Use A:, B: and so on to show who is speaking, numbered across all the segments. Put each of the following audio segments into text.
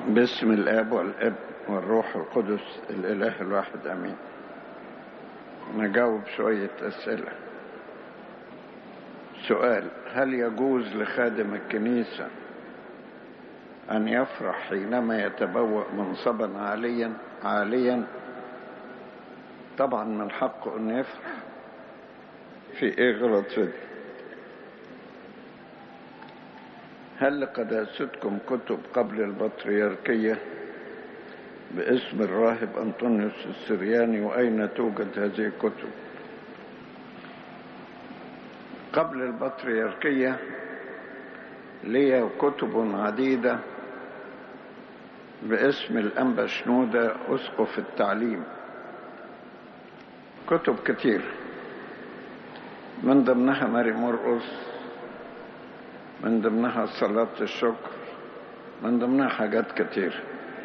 A: باسم الاب والاب والروح القدس الاله الواحد امين نجاوب شويه اسئله سؤال هل يجوز لخادم الكنيسه ان يفرح حينما يتبوأ منصبا عاليا عاليا طبعا من حقه ان يفرح في ايه غلط في دي هل لقداستكم كتب قبل البطريركية باسم الراهب أنطونيوس السرياني وأين توجد هذه الكتب قبل البطريركية لي كتب عديدة باسم الأنبا شنودة أسقف التعليم كتب كتير من ضمنها ماري مرقس من ضمنها صلاة الشكر من ضمنها حاجات كتير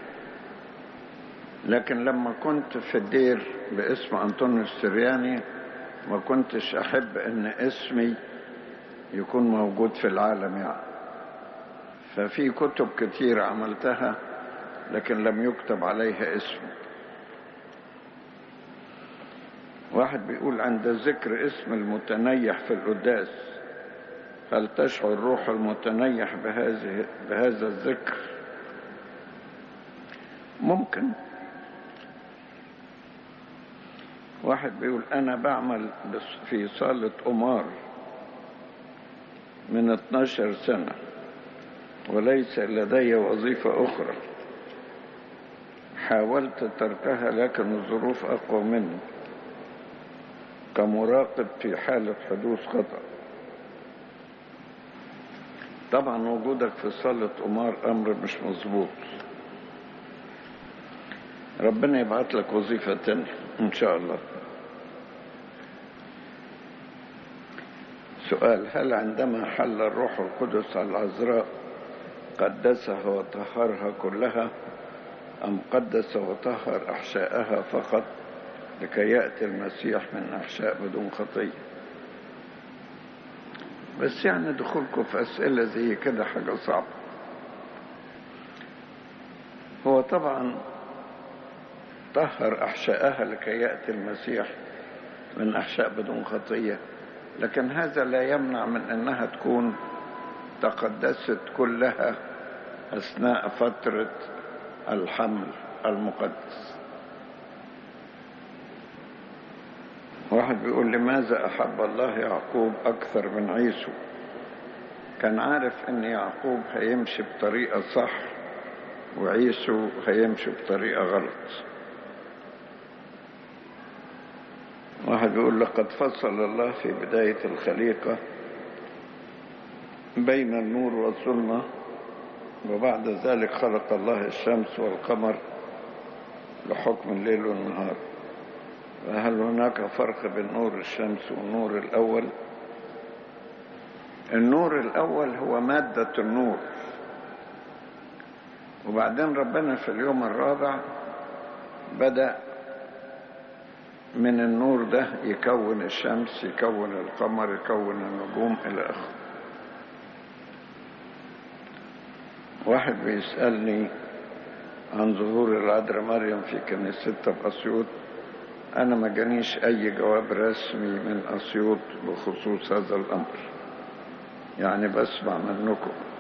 A: لكن لما كنت في الدير باسم أنطونيو السرياني ما كنتش أحب أن اسمي يكون موجود في العالم يعني ففي كتب كتير عملتها لكن لم يكتب عليها اسمي واحد بيقول عند ذكر اسم المتنيح في القداس هل تشعر روح المتنيح بهذه بهذا الذكر ممكن واحد بيقول انا بعمل في صالة قمار من 12 سنة وليس لدي وظيفة اخرى حاولت تركها لكن الظروف اقوى مني كمراقب في حالة حدوث خطأ طبعا وجودك في صالة قمار أمر مش مظبوط ربنا يبعت لك وظيفة تانية إن شاء الله سؤال هل عندما حل الروح القدس على العذراء قدسها وطهرها كلها أم قدس وطهر أحشائها فقط لكي يأتي المسيح من أحشاء بدون خطيه بس يعني دخولكم في أسئلة زي كده حاجة صعبة هو طبعا طهر أحشائها لكي يأتي المسيح من أحشاء بدون خطية لكن هذا لا يمنع من أنها تكون تقدست كلها أثناء فترة الحمل المقدس واحد بيقول لماذا أحب الله يعقوب أكثر من عيسو كان عارف أن يعقوب هيمشي بطريقة صح وعيسو هيمشي بطريقة غلط واحد بيقول لقد فصل الله في بداية الخليقة بين النور والظلمة وبعد ذلك خلق الله الشمس والقمر لحكم الليل والنهار فهل هناك فرق بين نور الشمس والنور الأول النور الأول هو مادة النور وبعدين ربنا في اليوم الرابع بدأ من النور ده يكون الشمس يكون القمر يكون النجوم إلى آخره واحد بيسألني عن ظهور العذراء مريم في كنيستها بأسيوط أنا ما جانيش أي جواب رسمي من أسيوط بخصوص هذا الأمر يعني بسمع منكم